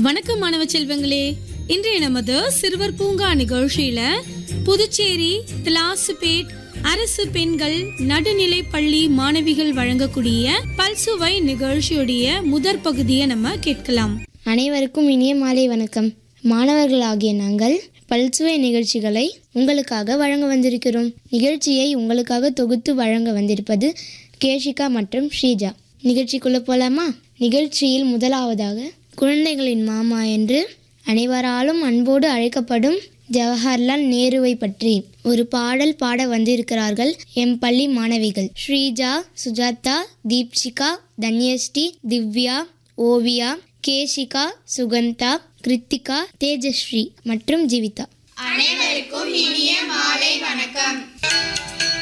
வணக்கம் மாணவ செல்வங்களே இன்றைய நமது சிறுவர் பூங்கா நிகழ்ச்சியில புதுச்சேரி திலாசுபேட் அரசு பெண்கள் நடுநிலை பள்ளி மாணவிகள் வழங்கக்கூடிய பல்சுவை நிகழ்ச்சியுடைய முதற் பகுதியை நம்ம கேட்கலாம் அனைவருக்கும் இனிய மாலை வணக்கம் மாணவர்களாகிய நாங்கள் பல்சுவை நிகழ்ச்சிகளை உங்களுக்காக வழங்க வந்திருக்கிறோம் நிகழ்ச்சியை உங்களுக்காக தொகுத்து வழங்க வந்திருப்பது கேஷிகா மற்றும் ஸ்ரீஜா நிகழ்ச்சிக்குள்ள போலாமா நிகழ்ச்சியில் முதலாவதாக குழந்தைகளின் மாமா என்று அனைவராலும் அன்போடு அழைக்கப்படும் ஜவஹர்லால் நேருவை பற்றி ஒரு பாடல் பாட வந்திருக்கிறார்கள் எம் பள்ளி மாணவிகள் ஸ்ரீஜா சுஜாதா தீப்ஷிகா தன்யஸ்ரீ திவ்யா ஓவியா கேஷிகா சுகந்தா கிருத்திகா தேஜஸ்ரீ மற்றும் ஜீவிதா அனைவருக்கும் இனிய மாலை வணக்கம்